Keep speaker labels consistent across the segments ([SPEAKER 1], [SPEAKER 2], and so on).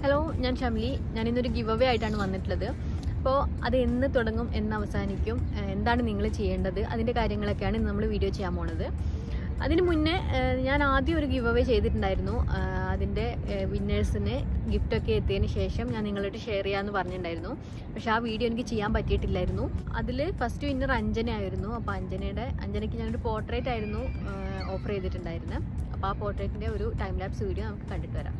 [SPEAKER 1] Hello ഞാൻ ഷംലി ഞാൻ ഇന്നൊരു ഗിവ് അവേ ആയിട്ടാണ് വന്നിട്ടുള്ളത് അപ്പോൾ അത് എന്ന് തുടങ്ങും എന്ന് അവസാനിക്കും ഏഹ് എന്താണ് നിങ്ങൾ ചെയ്യേണ്ടത് അതിൻ്റെ കാര്യങ്ങളൊക്കെയാണ് ഇന്ന് നമ്മൾ വീഡിയോ ചെയ്യാൻ പോണത് അതിന് മുന്നേ ഏഹ് ഞാൻ ആദ്യം ഒരു ഗിവ് അവേ ചെയ്തിട്ടുണ്ടായിരുന്നു ആഹ് അതിൻ്റെ വിന്നേഴ്സിന് ഗിഫ്റ്റൊക്കെ എത്തിയതിന് ശേഷം ഞാൻ നിങ്ങളോട് ഷെയർ ചെയ്യാമെന്ന് പറഞ്ഞിട്ടുണ്ടായിരുന്നു പക്ഷെ ആ വീഡിയോ എനിക്ക് ചെയ്യാൻ പറ്റിയിട്ടില്ലായിരുന്നു അതിൽ ഫസ്റ്റ് വിന്നർ അഞ്ജന ആയിരുന്നു അപ്പോൾ അഞ്ജനയുടെ അഞ്ജനയ്ക്ക് ഞാനൊരു പോർട്രേറ്റ് ആയിരുന്നു ഓഫർ ചെയ്തിട്ടുണ്ടായിരുന്നത് അപ്പോൾ ആ പോർട്രേറ്റിൻ്റെ ഒരു ടൈം ലാപ്സ് വീഡിയോ നമുക്ക് കണ്ടിട്ട് വരാം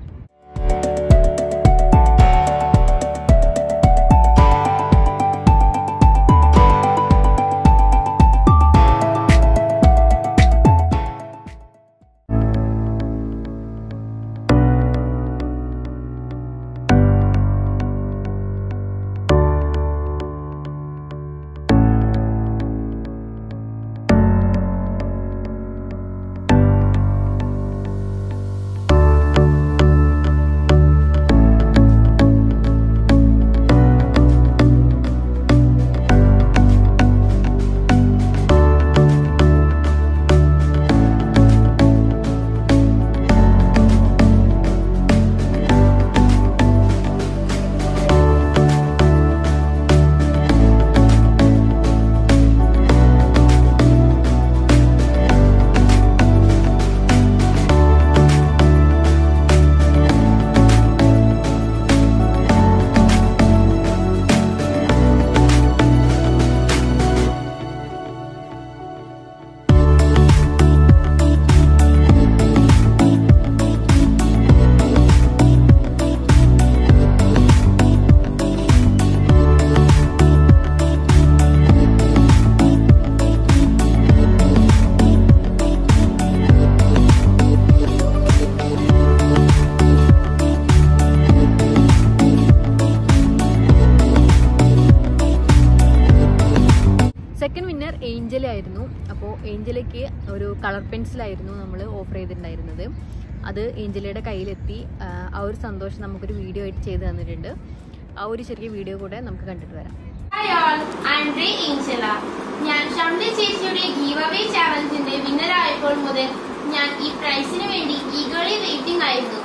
[SPEAKER 1] സെക്കൻഡ് വിന്നർ ഏഞ്ചൽ ആയിരുന്നു അപ്പോൾ ഏഞ്ചലയ്ക്ക് ഒരു കളർ പെൻസിലായിരുന്നു നമ്മൾ ഓഫർ ചെയ്തിട്ടുണ്ടായിരുന്നത് അത് ഏഞ്ചലയുടെ കയ്യിലെത്തി ആ, ആ ഒരു സന്തോഷം നമുക്കൊരു വീഡിയോ ആയിട്ട് ചെയ്ത് തന്നിട്ടുണ്ട് ആ ഒരു ചെറിയ വീഡിയോ കൂടെ നമുക്ക് കണ്ടിട്ട് വരാം
[SPEAKER 2] hi all I ray Angela ഞാൻ ഷംലി ചേച്ചിയുടെ ഗീവ് അവേ ചാലഞ്ചിന്റെ വിന്നർ ആയപ്പോൾ മുതൽ ഞാൻ ഈ പ്രൈസിന് വേണ്ടി ഈഗർലി വെയിറ്റിംഗ് ആയിരുന്നു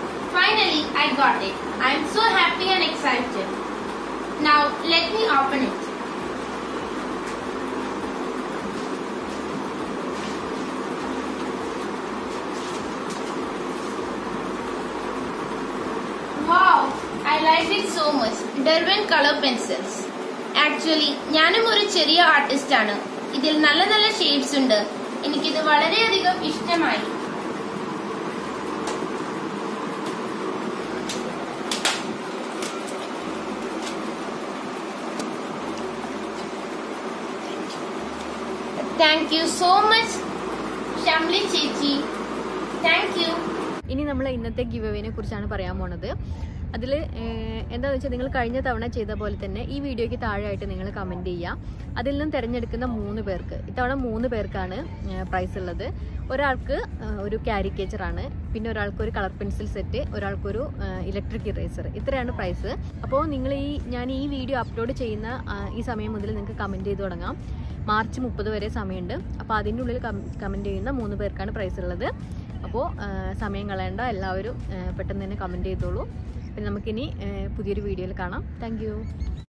[SPEAKER 2] finally I got it I'm so happy and excited now let me open it Wow, I liked it so much. Derwent colour pencils actually ഞാനും ഒരു ചെറിയ ആർട്ടിസ്റ്റ് ആണ് ഇതിൽ നല്ല നല്ല ഷെയ്ഡ്സ് ഉണ്ട് എനിക്കിത് വളരെയധികം ഇഷ്ടമായി thank you so much Shamli ചേച്ചി താങ്ക് യു
[SPEAKER 1] ഇനി നമ്മൾ ഇന്നത്തെ ഗിവ് അവേനെ കുറിച്ചാണ് പറയാൻ പോണത് അതിൽ എന്താണെന്ന് വെച്ചാൽ നിങ്ങൾ കഴിഞ്ഞ തവണ ചെയ്ത പോലെ തന്നെ ഈ വീഡിയോയ്ക്ക് താഴെയായിട്ട് നിങ്ങൾ കമൻറ്റ് ചെയ്യുക അതിൽ നിന്ന് തിരഞ്ഞെടുക്കുന്ന മൂന്ന് പേർക്ക് ഇത്തവണ മൂന്ന് പേർക്കാണ് പ്രൈസ് ഉള്ളത് ഒരാൾക്ക് ആ, ഒരു കാരിക്കേച്ചറാണ് പിന്നെ ഒരാൾക്ക് ഒരു കളർ പെൻസിൽ സെറ്റ് ഒരാൾക്കൊരു ഇലക്ട്രിക് ഇറേസർ ഇത്രയാണ് പ്രൈസ് അപ്പോൾ നിങ്ങൾ ഈ ഞാൻ ഈ വീഡിയോ അപ്ലോഡ് ചെയ്യുന്ന ആ, ഈ സമയം മുതൽ നിങ്ങൾക്ക് കമൻറ്റ് ചെയ്ത് തുടങ്ങാം മാർച്ച് മുപ്പത് വരെ സമയമുണ്ട് അപ്പോൾ അതിൻ്റെ ഉള്ളിൽ കമൻറ്റ് ചെയ്യുന്ന മൂന്ന് പേർക്കാണ് പ്രൈസ് ഉള്ളത് അപ്പോൾ സമയം കളയണ്ട എല്ലാവരും ആ, പെട്ടെന്ന് തന്നെ കമൻറ്റ് ചെയ്തോളൂ പിന്നെ നമുക്കിനി ആ, പുതിയൊരു വീഡിയോയിൽ കാണാം താങ്ക്